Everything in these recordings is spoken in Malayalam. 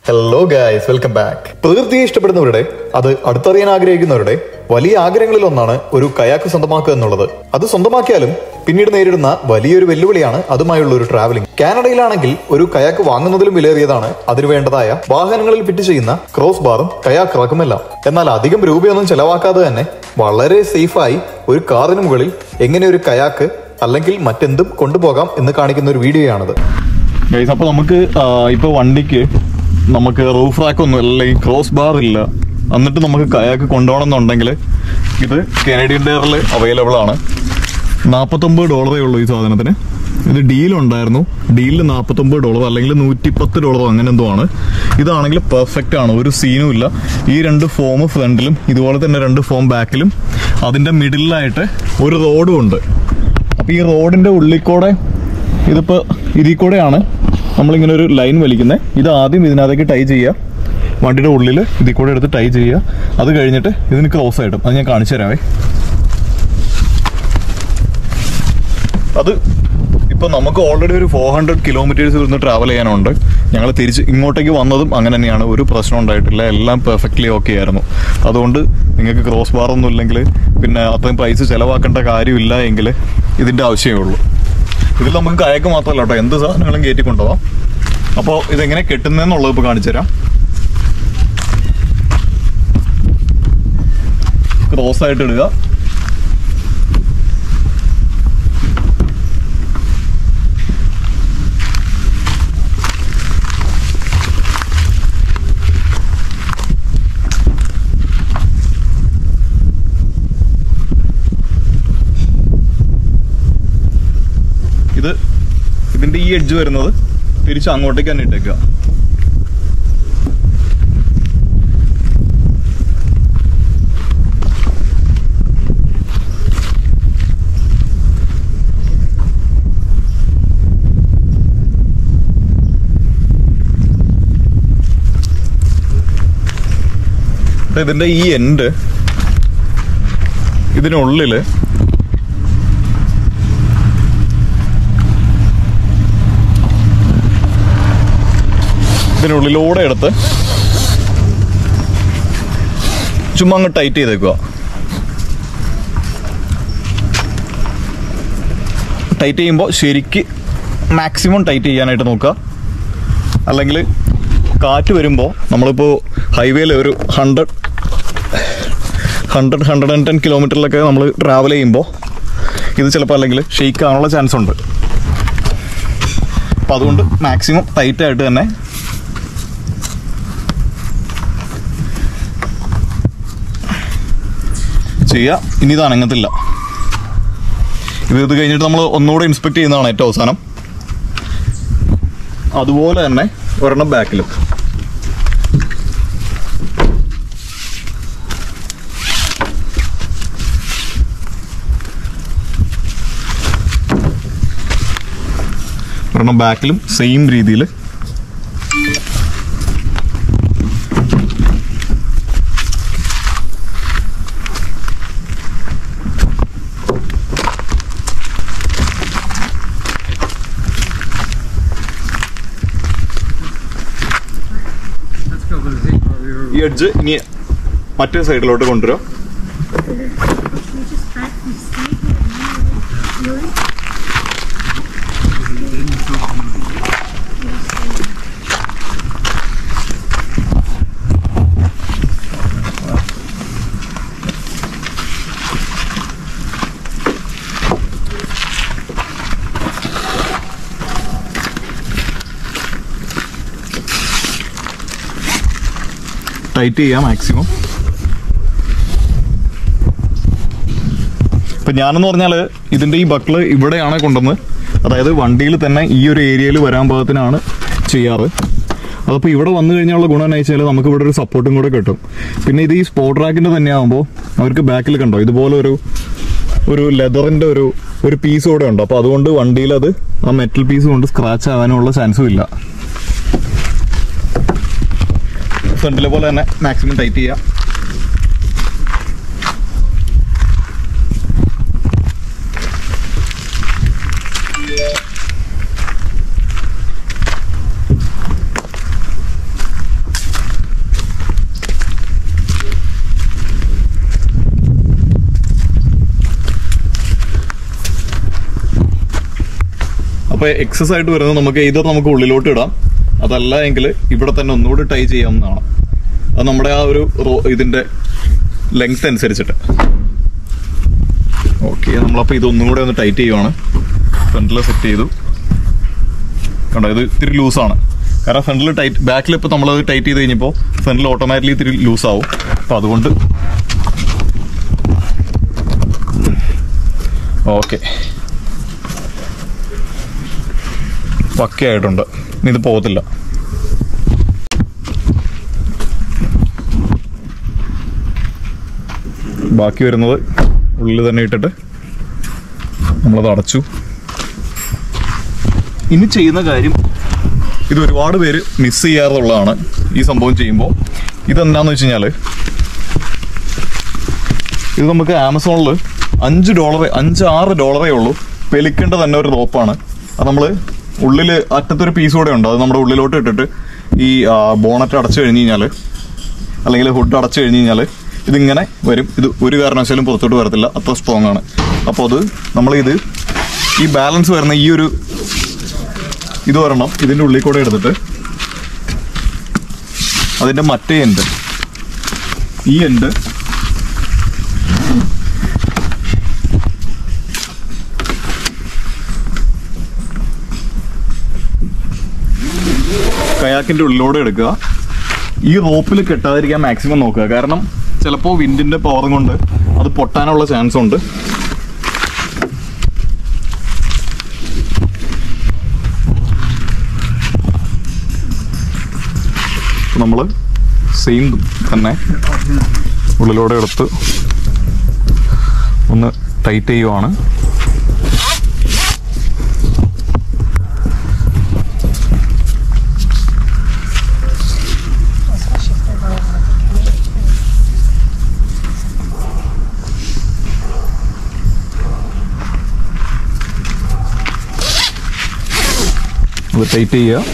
ഹലോ ഗായ്സ് വെൽക്കം ബാക്ക് പ്രകൃതിയെ ഇഷ്ടപ്പെടുന്നവരുടെ അത് അടുത്തറിയാൻ ആഗ്രഹിക്കുന്നവരുടെ വലിയ ആഗ്രഹങ്ങളിൽ ഒന്നാണ് ഒരു കയാക്ക് സ്വന്തമാക്കുക എന്നുള്ളത് അത് സ്വന്തമാക്കിയാലും പിന്നീട് നേരിടുന്ന വലിയൊരു വെല്ലുവിളിയാണ് അതുമായുള്ള ഒരു ട്രാവലിംഗ് കാനഡയിലാണെങ്കിൽ ഒരു കയാക്ക് വാങ്ങുന്നതിലും വിലയേറിയതാണ് അതിന് വേണ്ടതായ വാഹനങ്ങളിൽ ഫിറ്റ് ചെയ്യുന്ന ക്രോസ് ബാറും കയാക്ക് റക്കുമെല്ലാം എന്നാൽ അധികം രൂപയൊന്നും ചെലവാക്കാതെ തന്നെ വളരെ സേഫായി ഒരു കാറിന് മുകളിൽ എങ്ങനെ ഒരു കയാക്ക് അല്ലെങ്കിൽ മറ്റെന്തും കൊണ്ടുപോകാം എന്ന് കാണിക്കുന്ന ഒരു വീഡിയോയാണത് ഗൈസ് അപ്പോൾ നമുക്ക് ആ, ഇപ്പൊ വണ്ടിക്ക് നമുക്ക് റൂഫ് റാക്ക് ഒന്നും അല്ലെങ്കിൽ ക്രോസ് ബാർ ഇല്ല എന്നിട്ട് നമുക്ക് കയാക്ക് കൊണ്ടുപോകണം എന്നുണ്ടെങ്കിൽ ഇത് കനേഡിയൻ ഡെയറിൽ അവൈലബിൾ ആണ് നാൽപ്പത്തൊമ്പത് ഡോളറേ ഉള്ളൂ ഈ സാധനത്തിന് ഇത് ഡീൽ ഉണ്ടായിരുന്നു ഡീലിൽ നാൽപ്പത്തൊമ്പത് ഡോളർ അല്ലെങ്കിൽ നൂറ്റിപ്പത്ത് ഡോളറോ അങ്ങനെ എന്തോ ആണ് ഇതാണെങ്കിൽ പെർഫെക്റ്റ് ആണ് ഒരു സീനും ഇല്ല ഈ രണ്ട് ഫോം ഫ്രണ്ടിലും ഇതുപോലെ തന്നെ രണ്ട് ഫോം ബാക്കിലും അതിന്റെ മിഡിലായിട്ട് ഒരു റോഡും ഉണ്ട് അപ്പൊ ഈ റോഡിന്റെ ഉള്ളിൽ കൂടെ ഇതിപ്പോ ഇതിൽ കൂടെയാണ് നമ്മളിങ്ങനെ ഒരു ലൈൻ വലിക്കുന്നത് ഇത് ആദ്യം ഇതിനകത്തേക്ക് ടൈ ചെയ്യുക വണ്ടിയുടെ ഉള്ളിൽ ഇതിൽ കൂടെ എടുത്ത് ടൈ ചെയ്യുക അത് കഴിഞ്ഞിട്ട് ഇതിന് ക്രോസ് ആയിട്ടും അത് ഞാൻ കാണിച്ചു തരാവേ അത് ഇപ്പൊ നമുക്ക് ഓൾറെഡി ഒരു ഫോർ ഹൺഡ്രഡ് കിലോമീറ്റേഴ്സ് ഇരുന്ന് ട്രാവൽ ചെയ്യാനുണ്ട് ഞങ്ങൾ തിരിച്ച് ഇങ്ങോട്ടേക്ക് വന്നതും അങ്ങനെ തന്നെയാണ് ഒരു പ്രശ്നം ഉണ്ടായിട്ടില്ല എല്ലാം പെർഫെക്റ്റ്ലി ഓക്കെ ആയിരുന്നു അതുകൊണ്ട് നിങ്ങൾക്ക് ക്രോസ് ബാർ ഒന്നും ഇല്ലെങ്കിൽ പിന്നെ അത്രയും പൈസ ചിലവാക്കേണ്ട കാര്യമില്ല എങ്കിൽ ഇതിന്റെ ആവശ്യമേ ഉള്ളൂ ഇതിൽ നമുക്ക് കയക്ക് മാത്രമല്ല കേട്ടോ എന്ത് സാധനങ്ങളും കയറ്റി കൊണ്ടുപോകാം അപ്പോൾ ഇതെങ്ങനെ കെട്ടുന്നതെന്നുള്ളത് ഇപ്പോൾ കാണിച്ചു തരാം ക്രോസ് ആയിട്ട് ഇടുക ഇത് ഇതിന്റെ ഈ എഡ്ജ് വരുന്നത് തിരിച്ച് അങ്ങോട്ടേക്ക് തന്നെ ഇട്ടേക്കുക ദേ ഇതിന്റെ ഈ എൻഡ് ഇതിനുള്ളില് ഇതിനുള്ളിലൂടെ എടുത്ത് ചുമ്മാ അങ്ങ് ടൈറ്റ് ചെയ്തേക്കുക ടൈറ്റ് ചെയ്യുമ്പോൾ ശരിക്ക് മാക്സിമം ടൈറ്റ് ചെയ്യാനായിട്ട് നോക്കുക അല്ലെങ്കിൽ കാറ്റ് വരുമ്പോൾ നമ്മളിപ്പോൾ ഹൈവേയിൽ ഒരു hundred hundred hundred and ten കിലോമീറ്ററിലൊക്കെ നമ്മൾ ട്രാവൽ ചെയ്യുമ്പോൾ ഇത് ചിലപ്പോൾ അല്ലെങ്കിൽ ഷെയ്ക്ക് ആവാനുള്ള ചാൻസ് ഉണ്ട് അപ്പോൾ അതുകൊണ്ട് മാക്സിമം ടൈറ്റ് ആയിട്ട് തന്നെ ചെയ്യുക ഇനി ഇത് അനങ്ങത്തില്ല ഇത് ഇത് കഴിഞ്ഞിട്ട് നമ്മൾ ഒന്നുകൂടെ ഇൻസ്പെക്ട് ചെയ്യുന്നതാണ് ഏറ്റവും അവസാനം അതുപോലെ തന്നെ ഒരെണ്ണം ബാക്കിലും ഒരെണ്ണം ബാക്കിലും സെയിം രീതിയിൽ ഈ എഡ്ജ് ഇനി മറ്റേ സൈഡിലോട്ട് കൊണ്ടുവരും We just crack the snake and then really tight ചെയ്യാം മാക്സിമം ഇപ്പൊ ഞാനെന്ന് പറഞ്ഞാൽ ഇതിന്റെ ഈ ബക്കിള് ഇവിടെയാണ് കൊണ്ടുവന്ന് അതായത് വണ്ടിയിൽ തന്നെ ഈ ഒരു ഏരിയയിൽ വരാൻ പാകത്തിനാണ് ചെയ്യാറ് അതപ്പോൾ ഇവിടെ വന്നു കഴിഞ്ഞുള്ള ഗുണം എന്ന് വെച്ചാൽ നമുക്ക് ഇവിടെ ഒരു സപ്പോർട്ടും കൂടെ കിട്ടും പിന്നെ ഇത് ഈ സ്പോർട്ട് റാക്കിന്റെ തന്നെ ആകുമ്പോൾ അവർക്ക് ബാക്കിൽ കണ്ടോ ഇതുപോലെ ഒരു ഒരു ലെതറിന്റെ ഒരു ഒരു പീസ് കൂടെ ഉണ്ട് അപ്പോൾ അതുകൊണ്ട് വണ്ടിയിൽ അത് ആ മെറ്റൽ പീസ് കൊണ്ട് സ്ക്രാച്ച് ആകാനുള്ള ചാൻസും ഇല്ല ഫ്രണ്ടിലെ പോലെ തന്നെ മാക്സിമം ടൈറ്റ് ചെയ്യുക അപ്പോൾ എക്സസ് ആയിട്ട് വരുന്നത് നമുക്ക് ഇത് നമുക്ക് ഉള്ളിലോട്ട് ഇടാം അതല്ല എങ്കിൽ ഇവിടെ തന്നെ ഒന്നുകൂടി ടൈ ചെയ്യാവുന്നതാണ് അത് നമ്മുടെ ആ ഒരു റോ- ഇതിന്റെ ലെങ്ത് അനുസരിച്ചിട്ട് ഓക്കെ നമ്മളപ്പോൾ ഇതൊന്നും കൂടെ ഒന്ന് ടൈറ്റ് ചെയ്യുവാണ് ഫ്രണ്ടിൽ സെറ്റ് ചെയ്തു കണ്ടോ ഇത് ഇത്തിരി ലൂസാണ് കാരണം ഫ്രണ്ടിൽ ടൈറ്റ് ബാക്കിൽ ഇപ്പോൾ നമ്മളത് ടൈറ്റ് ചെയ്ത് കഴിഞ്ഞപ്പോൾ ഫ്രണ്ടിൽ ഓട്ടോമാറ്റിക്കലി ഇത്തിരി ലൂസ് ആവും അപ്പോൾ അതുകൊണ്ട് ഓക്കെ പക്കയായിട്ടുണ്ട് ഇനി ഇത് പോകത്തില്ല ബാക്കി വരുന്നത് ഉള്ളിൽ തന്നെ ഇട്ടിട്ട് നമ്മളത് അടച്ചു ഇനി ചെയ്യുന്ന കാര്യം ഇത് ഒരുപാട് പേര് മിസ് ചെയ്യാറുള്ളതാണ് ഈ സംഭവം ചെയ്യുമ്പോൾ ഇതെന്താന്ന് വെച്ച് കഴിഞ്ഞാൽ ഇത് നമുക്ക് ആമസോണിൽ അഞ്ച് ഡോളർ അഞ്ച് ആറ് ഡോളറേ ഉള്ളൂ പെലിക്കേണ്ട തന്നെ ഒരു റോപ്പാണ് അത് നമ്മൾ ഉള്ളിൽ അറ്റത്തൊരു പീസ് കൂടെ ഉണ്ട് അത് നമ്മുടെ ഉള്ളിലോട്ട് ഇട്ടിട്ട് ഈ ബോണറ്റ് അടച്ചു കഴിഞ്ഞ് കഴിഞ്ഞാൽ അല്ലെങ്കിൽ ഹുഡ് അടച്ചു കഴിഞ്ഞ് കഴിഞ്ഞാൽ ഇതിങ്ങനെ വരും ഇത് ഒരു കാരണവശാലും പുറത്തോട്ട് വരത്തില്ല അത്ര സ്ട്രോങ് ആണ് അപ്പോൾ അത് നമ്മളിത് ഈ ബാലൻസ് വരുന്ന ഈ ഒരു ഇത് ഒരെണ്ണം ഇതിൻ്റെ ഉള്ളിൽ കൂടെ എടുത്തിട്ട് അതിൻ്റെ മറ്റേ എൻഡ് ഈ എൻഡ് കയാക്കിന്റെ ഉള്ളിലൂടെ എടുക്കുക ഈ റോപ്പിൽ കെട്ടാതിരിക്കാൻ മാക്സിമം നോക്കുക കാരണം ചിലപ്പോൾ വിൻഡിന്റെ പവറും കൊണ്ട് അത് പൊട്ടാനുള്ള ചാൻസ് ഉണ്ട് നമ്മൾ സെയിം തന്നെ ഉള്ളിലൂടെ എടുത്ത് ഒന്ന് ടൈറ്റ് ചെയ്യുവാണ് അത് ടൈറ്റ് ചെയ്യുക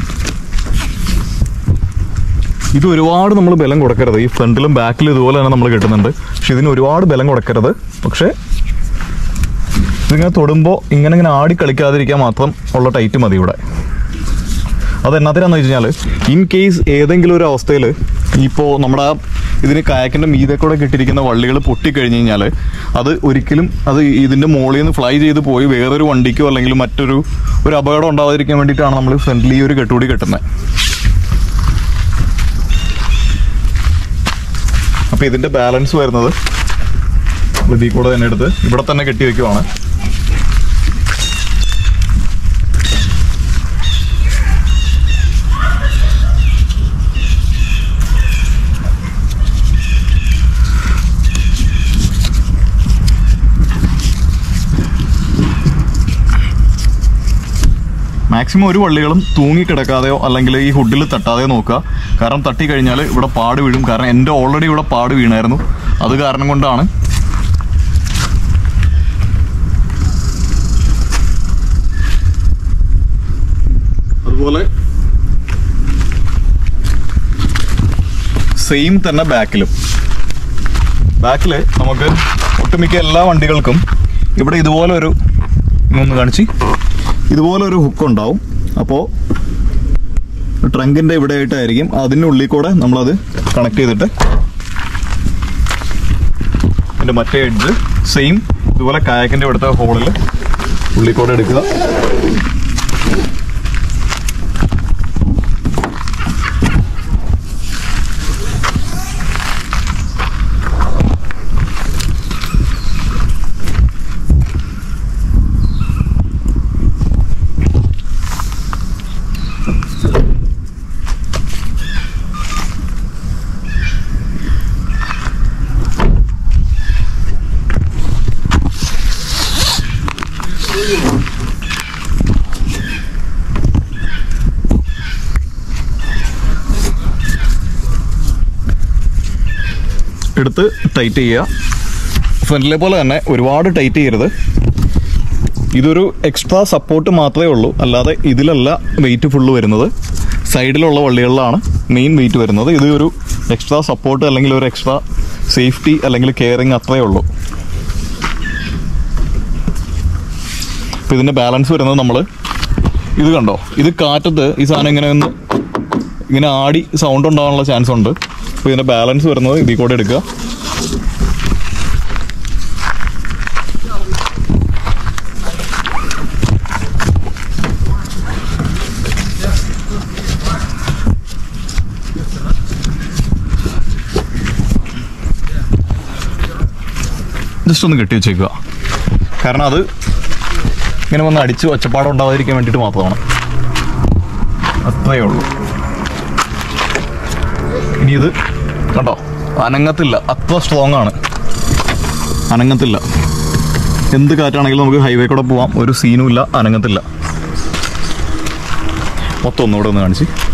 ഇത് ഒരുപാട് നമ്മൾ ബലം കൊടുക്കരുത് ഈ ഫ്രണ്ടിലും ബാക്കിലും ഇതുപോലെ തന്നെ നമ്മൾ കിട്ടുന്നുണ്ട് പക്ഷെ ഇതിന് ഒരുപാട് ബലം കൊടുക്കരുത് പക്ഷേ ഇതിങ്ങനെ തൊടുമ്പോൾ ഇങ്ങനെ ഇങ്ങനെ ആടി കളിക്കാതിരിക്കാൻ മാത്രം ഉള്ള ടൈറ്റ് മതി ഇവിടെ അത് എന്നാത്തിനാന്ന് വെച്ച് കഴിഞ്ഞാൽ ഇൻ കേസ് ഏതെങ്കിലും ഒരു അവസ്ഥയിൽ ഇപ്പോൾ നമ്മുടെ ആ ഇതിന് കായക്കിൻ്റെ മീതെ കൂടെ കിട്ടിയിരിക്കുന്ന വള്ളികൾ പൊട്ടിക്കഴിഞ്ഞ് കഴിഞ്ഞാൽ അത് ഒരിക്കലും അത് ഇതിൻ്റെ മുകളിൽ നിന്ന് ഫ്ലൈ ചെയ്ത് പോയി വേറൊരു വണ്ടിക്കോ അല്ലെങ്കിൽ മറ്റൊരു ഒരു അപകടം ഉണ്ടാവാതിരിക്കാൻ വേണ്ടിയിട്ടാണ് നമ്മൾ ഫ്രണ്ട്ലി ഒരു കെട്ടുകൂടി കെട്ടുന്നത് അപ്പോൾ ഇതിൻ്റെ ബാലൻസ് വരുന്നത് നമ്മൾ ഇതിൽ കൂടെ തന്നെ എടുത്ത് ഇവിടെ തന്നെ കെട്ടി വെക്കുവാണ് മാക്സിമം ഒരു വള്ളികളും തൂങ്ങിക്കിടക്കാതെയോ അല്ലെങ്കിൽ ഈ ഹുഡിൽ തട്ടാതെയോ നോക്കുക കാരണം തട്ടി കഴിഞ്ഞാൽ ഇവിടെ പാട് വീഴും കാരണം എൻ്റെ ഓൾറെഡി ഇവിടെ പാട് വീണായിരുന്നു അത് കാരണം കൊണ്ടാണ് അതുപോലെ സെയിം തന്നെ ബാക്കിലും ബാക്കിൽ നമുക്ക് ഒട്ടുമിക്ക എല്ലാ വണ്ടികൾക്കും ഇവിടെ ഇതുപോലെ ഒരു ഒന്ന് കാണിച്ച് ഇതുപോലെ ഒരു ഹുക്ക് ഉണ്ടാവും അപ്പോൾ ട്രങ്കിന്റെ ഇവിടെ ആയിട്ടായിരിക്കും അതിൻ്റെ ഉള്ളിൽ കൂടെ നമ്മളത് കണക്ട് ചെയ്തിട്ട് അതിന്റെ മറ്റേ എഡ്ജ് സെയിം ഇതുപോലെ കായക്കിന്റെ ഇവിടുത്തെ ഹോളിൽ ഉള്ളിൽ കൂടെ എടുക്കുക എടുത്ത് ടൈറ്റ് ചെയ്യുക ഫ്രണ്ടിലെ പോലെ തന്നെ ഒരുപാട് ടൈറ്റ് ചെയ്യരുത് ഇതൊരു എക്സ്ട്രാ സപ്പോർട്ട് മാത്രമേ ഉള്ളൂ അല്ലാതെ ഇതിലല്ല വെയിറ്റ് ഫുള്ള് വരുന്നത് സൈഡിലുള്ള വള്ളികളിലാണ് മെയിൻ വെയിറ്റ് വരുന്നത് ഇത് ഒരു എക്സ്ട്രാ സപ്പോർട്ട് അല്ലെങ്കിൽ ഒരു എക്സ്ട്രാ സേഫ്റ്റി അല്ലെങ്കിൽ കെയറിങ് അത്രേ ഉള്ളൂ അപ്പോൾ ഇതിൻ്റെ ബാലൻസ് വരുന്നത് നമ്മൾ ഇത് കണ്ടോ ഇത് കാറ്റത്ത് ഈ സാധനം ഇങ്ങനെ ഒന്ന് ഇങ്ങനെ ആടി സൗണ്ട് ഉണ്ടാകാനുള്ള ചാൻസ് ഉണ്ട് അപ്പോൾ ഇതിൻ്റെ ബാലൻസ് വരുന്നത് ഇതിൽ കൂടെ എടുക്കുക ജസ്റ്റ് ഒന്ന് കെട്ടി വെച്ചേക്കുക കാരണം അത് ഇങ്ങനെ വന്ന് അടിച്ച് ഒച്ചപ്പാടം ഉണ്ടാവാതിരിക്കാൻ വേണ്ടിയിട്ട് മാത്രമാണ് അത്രയേ ഉള്ളൂ ഇനി ഇത് കണ്ടോ അനങ്ങത്തില്ല അത്ര സ്ട്രോങ് ആണ് അനങ്ങത്തില്ല എന്ത് കാറ്റാണെങ്കിലും നമുക്ക് ഹൈവേ കൂടെ പോവാം ഒരു സീനും ഇല്ല അനങ്ങത്തില്ല മൊത്തം ഒന്നുകൂടെ ഒന്ന് കാണിച്ച്